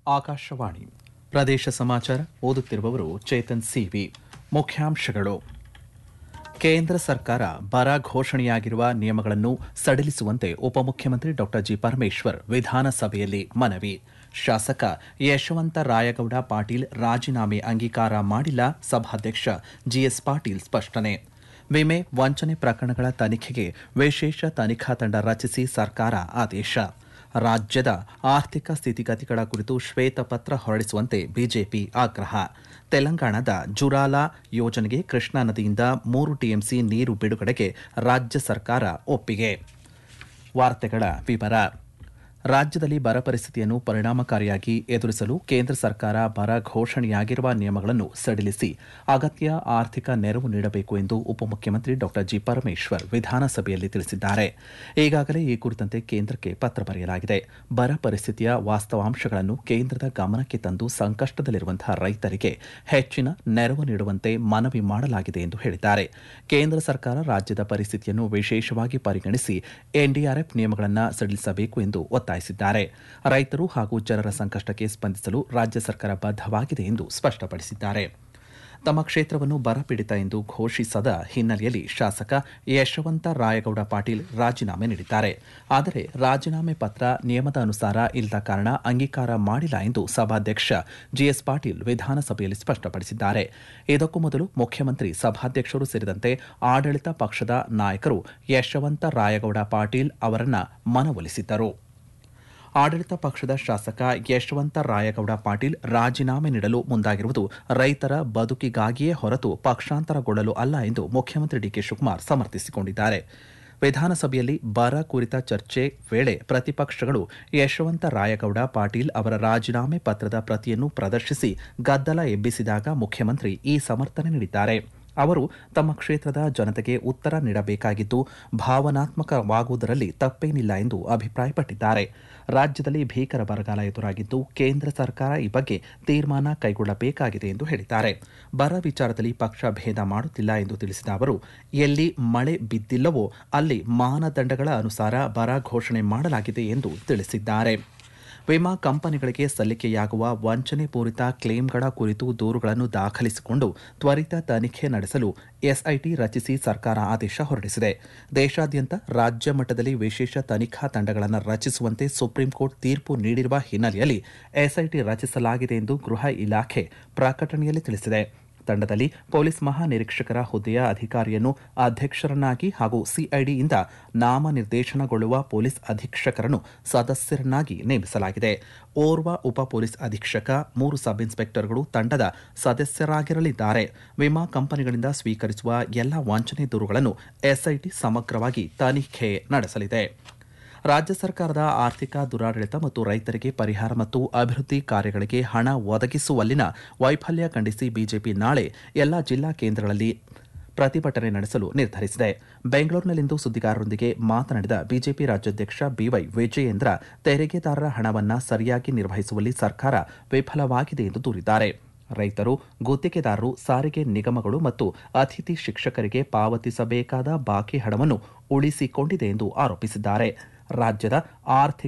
ಆಕಾಶವಾಣಿ ಪ್ರದೇಶ ಸಮಾಚಾರ ಓದುತ್ತಿರುವವರು ಚೇತನ್ ಸಿವಿ ಮುಖ್ಯಾಂಶಗಳು ಕೇಂದ್ರ ಸರ್ಕಾರ ಬರ ಘೋಷಣೆಯಾಗಿರುವ ನಿಯಮಗಳನ್ನು ಸಡಿಲಿಸುವಂತೆ ಉಪಮುಖ್ಯಮಂತ್ರಿ ಡಾ ಜಿ ಪರಮೇಶ್ವರ್ ವಿಧಾನಸಭೆಯಲ್ಲಿ ಮನವಿ ಶಾಸಕ ಯಶವಂತ ರಾಯಗೌಡ ಪಾಟೀಲ್ ರಾಜೀನಾಮೆ ಅಂಗೀಕಾರ ಮಾಡಿಲ್ಲ ಸಭಾಧ್ಯಕ್ಷ ಜಿಎಸ್ ಪಾಟೀಲ್ ಸ್ಪಷ್ಟನೆ ವಿಮೆ ವಂಚನೆ ಪ್ರಕರಣಗಳ ತನಿಖೆಗೆ ವಿಶೇಷ ತನಿಖಾ ತಂಡ ರಚಿಸಿ ಸರ್ಕಾರ ಆದೇಶ ರಾಜ್ಯದ ಆರ್ಥಿಕ ಸ್ಥಿತಿಗತಿಗಳ ಕುರಿತು ಶ್ವೇತಪತ್ರ ಹೊರಡಿಸುವಂತೆ ಬಿಜೆಪಿ ಆಗ್ರಹ ತೆಲಂಗಾಣದ ಜುರಾಲಾ ಯೋಜನೆಗೆ ಕೃಷ್ಣಾ ನದಿಯಿಂದ ಮೂರು ಟಿಎಂಸಿ ನೀರು ಬಿಡುಗಡೆಗೆ ರಾಜ್ಯ ಸರ್ಕಾರ ಒಪ್ಪಿಗೆ ವಾರ್ತೆಗಳ ವಿವರ ರಾಜ್ಯದಲ್ಲಿ ಬರ ಪರಿಸ್ಥಿತಿಯನ್ನು ಪರಿಣಾಮಕಾರಿಯಾಗಿ ಎದುರಿಸಲು ಕೇಂದ್ರ ಸರ್ಕಾರ ಬರ ಘೋಷಣೆಯಾಗಿರುವ ನಿಯಮಗಳನ್ನು ಸಡಿಲಿಸಿ ಅಗತ್ಯ ಆರ್ಥಿಕ ನೆರವು ನೀಡಬೇಕು ಎಂದು ಉಪಮುಖ್ಯಮಂತ್ರಿ ಡಾ ಜಿ ಪರಮೇಶ್ವರ್ ವಿಧಾನಸಭೆಯಲ್ಲಿ ತಿಳಿಸಿದ್ದಾರೆ ಈಗಾಗಲೇ ಈ ಕುರಿತಂತೆ ಕೇಂದ್ರಕ್ಕೆ ಪತ್ರ ಬರೆಯಲಾಗಿದೆ ಬರ ಪರಿಸ್ಥಿತಿಯ ವಾಸ್ತವಾಂಶಗಳನ್ನು ಕೇಂದ್ರದ ಗಮನಕ್ಕೆ ತಂದು ಸಂಕಷ್ಟದಲ್ಲಿರುವಂತಹ ರೈತರಿಗೆ ಹೆಚ್ಚಿನ ನೆರವು ನೀಡುವಂತೆ ಮನವಿ ಮಾಡಲಾಗಿದೆ ಎಂದು ಹೇಳಿದ್ದಾರೆ ಕೇಂದ್ರ ಸರ್ಕಾರ ರಾಜ್ಯದ ಪರಿಸ್ಥಿತಿಯನ್ನು ವಿಶೇಷವಾಗಿ ಪರಿಗಣಿಸಿ ಎನ್ಡಿಆರ್ಎಫ್ ನಿಯಮಗಳನ್ನು ಸಡಿಲಿಸಬೇಕು ಎಂದು ಒತ್ತಾಯಿಸಿದ್ದಾರೆ ರೈತರು ಹಾಗೂ ಜನರ ಸಂಕಷ್ಟಕ್ಕೆ ಸ್ಪಂದಿಸಲು ರಾಜ್ಯ ಸರ್ಕಾರ ಬದ್ಧವಾಗಿದೆ ಎಂದು ಸ್ಪಷ್ಟಪಡಿಸಿದ್ದಾರೆ ತಮ್ಮ ಕ್ಷೇತ್ರವನ್ನು ಬರಪೀಡಿತ ಎಂದು ಘೋಷಿಸದ ಹಿನ್ನೆಲೆಯಲ್ಲಿ ಶಾಸಕ ಯಶವಂತ ರಾಯಗೌಡ ಪಾಟೀಲ್ ರಾಜೀನಾಮೆ ನೀಡಿದ್ದಾರೆ ಆದರೆ ರಾಜೀನಾಮೆ ಪತ್ರ ನಿಯಮದ ಅನುಸಾರ ಇಲ್ಲದ ಕಾರಣ ಅಂಗೀಕಾರ ಮಾಡಿಲ್ಲ ಎಂದು ಸಭಾಧ್ಯಕ್ಷ ಜಿಎಸ್ ಪಾಟೀಲ್ ವಿಧಾನಸಭೆಯಲ್ಲಿ ಸ್ಪಷ್ಟಪಡಿಸಿದ್ದಾರೆ ಇದಕ್ಕೂ ಮೊದಲು ಮುಖ್ಯಮಂತ್ರಿ ಸಭಾಧ್ಯಕ್ಷರು ಸೇರಿದಂತೆ ಆಡಳಿತ ಪಕ್ಷದ ನಾಯಕರು ಯಶವಂತ ರಾಯಗೌಡ ಪಾಟೀಲ್ ಅವರನ್ನ ಮನವೊಲಿಸಿದ್ದರು ಆಡಳಿತ ಪಕ್ಷದ ಶಾಸಕ ಯಶವಂತ ರಾಯಗೌಡ ಪಾಟೀಲ್ ರಾಜೀನಾಮೆ ನೀಡಲು ಮುಂದಾಗಿರುವುದು ರೈತರ ಬದುಕಿಗಾಗಿಯೇ ಹೊರತು ಪಕ್ಷಾಂತರಗೊಳ್ಳಲು ಅಲ್ಲ ಎಂದು ಮುಖ್ಯಮಂತ್ರಿ ಡಿಕೆ ಶಿವಕುಮಾರ್ ಸಮರ್ಥಿಸಿಕೊಂಡಿದ್ದಾರೆ ವಿಧಾನಸಭೆಯಲ್ಲಿ ಬರ ಕುರಿತ ಚರ್ಚೆ ವೇಳೆ ಪ್ರತಿಪಕ್ಷಗಳು ಯಶವಂತ ರಾಯಗೌಡ ಪಾಟೀಲ್ ಅವರ ರಾಜೀನಾಮೆ ಪತ್ರದ ಪ್ರತಿಯನ್ನು ಪ್ರದರ್ಶಿಸಿ ಗದ್ದಲ ಎಬ್ಬಿಸಿದಾಗ ಮುಖ್ಯಮಂತ್ರಿ ಈ ಸಮರ್ಥನೆ ನೀಡಿದ್ದಾರೆ ಅವರು ತಮ್ಮ ಕ್ಷೇತ್ರದ ಜನತೆಗೆ ಉತ್ತರ ನೀಡಬೇಕಾಗಿದ್ದು ಭಾವನಾತ್ಮಕವಾಗುವುದರಲ್ಲಿ ತಪ್ಪೇನಿಲ್ಲ ಎಂದು ಅಭಿಪ್ರಾಯಪಟ್ಟಿದ್ದಾರೆ ರಾಜ್ಯದಲ್ಲಿ ಭೀಕರ ಬರಗಾಲ ಎದುರಾಗಿದ್ದು ಕೇಂದ್ರ ಸರ್ಕಾರ ಈ ಬಗ್ಗೆ ತೀರ್ಮಾನ ಕೈಗೊಳ್ಳಬೇಕಾಗಿದೆ ಎಂದು ಹೇಳಿದ್ದಾರೆ ಬರ ವಿಚಾರದಲ್ಲಿ ಪಕ್ಷ ಭೇದ ಮಾಡುತ್ತಿಲ್ಲ ಎಂದು ತಿಳಿಸಿದ ಅವರು ಎಲ್ಲಿ ಮಳೆ ಬಿದ್ದಿಲ್ಲವೋ ಅಲ್ಲಿ ಮಾನದಂಡಗಳ ಅನುಸಾರ ಬರ ಘೋಷಣೆ ಮಾಡಲಾಗಿದೆ ಎಂದು ತಿಳಿಸಿದ್ದಾರೆ ವಿಮಾ ಕಂಪನಿಗಳಿಗೆ ಸಲ್ಲಿಕೆಯಾಗುವ ವಂಚನೆ ಪೂರಿತ ಕ್ಲೇಮ್ಗಳ ಕುರಿತು ದೂರುಗಳನ್ನು ದಾಖಲಿಸಿಕೊಂಡು ತ್ವರಿತ ತನಿಖೆ ನಡೆಸಲು ಎಸ್ಐಟಿ ರಚಿಸಿ ಸರ್ಕಾರ ಆದೇಶ ಹೊರಡಿಸಿದೆ ದೇಶಾದ್ಯಂತ ರಾಜ್ಯ ಮಟ್ಟದಲ್ಲಿ ವಿಶೇಷ ತನಿಖಾ ತಂಡಗಳನ್ನು ರಚಿಸುವಂತೆ ಸುಪ್ರೀಂ ಕೋರ್ಟ್ ತೀರ್ಪು ನೀಡಿರುವ ಹಿನ್ನೆಲೆಯಲ್ಲಿ ಎಸ್ಐಟಿ ರಚಿಸಲಾಗಿದೆ ಎಂದು ಗೃಹ ಇಲಾಖೆ ಪ್ರಕಟಣೆಯಲ್ಲಿ ತಿಳಿಸಿದೆ ತಂಡದಲ್ಲಿ ಪೊಲೀಸ್ ಮಹಾನಿರೀಕ್ಷಕರ ಹುದ್ದೆಯ ಅಧಿಕಾರಿಯನ್ನು ಅಧ್ಯಕ್ಷರನ್ನಾಗಿ ಹಾಗೂ ಸಿಐಡಿಯಿಂದ ನಾಮನಿರ್ದೇಶನಗೊಳ್ಳುವ ಪೊಲೀಸ್ ಅಧೀಕ್ಷಕರನ್ನು ಸದಸ್ಯರನ್ನಾಗಿ ನೇಮಿಸಲಾಗಿದೆ ಓರ್ವ ಉಪ ಪೊಲೀಸ್ ಅಧೀಕ್ಷಕ ಮೂರು ಸಬ್ ಇನ್ಸ್ಪೆಕ್ಟರ್ಗಳು ತಂಡದ ಸದಸ್ಯರಾಗಿರಲಿದ್ದಾರೆ ವಿಮಾ ಕಂಪನಿಗಳಿಂದ ಸ್ವೀಕರಿಸುವ ಎಲ್ಲ ವಂಚನೆ ದೂರುಗಳನ್ನು ಎಸ್ಐಟಿ ಸಮಗ್ರವಾಗಿ ತನಿಖೆ ನಡೆಸಲಿದೆ ರಾಜ್ಯ ಸರ್ಕಾರದ ಆರ್ಥಿಕ ದುರಾಡಳಿತ ಮತ್ತು ರೈತರಿಗೆ ಪರಿಹಾರ ಮತ್ತು ಅಭಿವೃದ್ಧಿ ಕಾರ್ಯಗಳಿಗೆ ಹಣ ಒದಗಿಸುವಲ್ಲಿನ ವೈಫಲ್ಯ ಖಂಡಿಸಿ ಬಿಜೆಪಿ ನಾಳೆ ಎಲ್ಲಾ ಜಿಲ್ಲಾ ಕೇಂದ್ರಗಳಲ್ಲಿ ಪ್ರತಿಭಟನೆ ನಡೆಸಲು ನಿರ್ಧರಿಸಿದೆ ಬೆಂಗಳೂರಿನಲ್ಲಿಂದು ಸುದ್ದಿಗಾರರೊಂದಿಗೆ ಮಾತನಾಡಿದ ಬಿಜೆಪಿ ರಾಜ್ಯಾಧ್ಯಕ್ಷ ಬಿವೈ ವಿಜಯೇಂದ್ರ ತೆರಿಗೆದಾರರ ಹಣವನ್ನು ಸರಿಯಾಗಿ ನಿರ್ವಹಿಸುವಲ್ಲಿ ಸರ್ಕಾರ ವಿಫಲವಾಗಿದೆ ಎಂದು ದೂರಿದ್ದಾರೆ ರೈತರು ಗುತ್ತಿಗೆದಾರರು ಸಾರಿಗೆ ನಿಗಮಗಳು ಮತ್ತು ಅತಿಥಿ ಶಿಕ್ಷಕರಿಗೆ ಪಾವತಿಸಬೇಕಾದ ಬಾಕಿ ಹಣವನ್ನು ಉಳಿಸಿಕೊಂಡಿದೆ ಎಂದು ಆರೋಪಿಸಿದ್ದಾರೆ ರಾಜ್ಯದ ಆರ್ಥಿಕ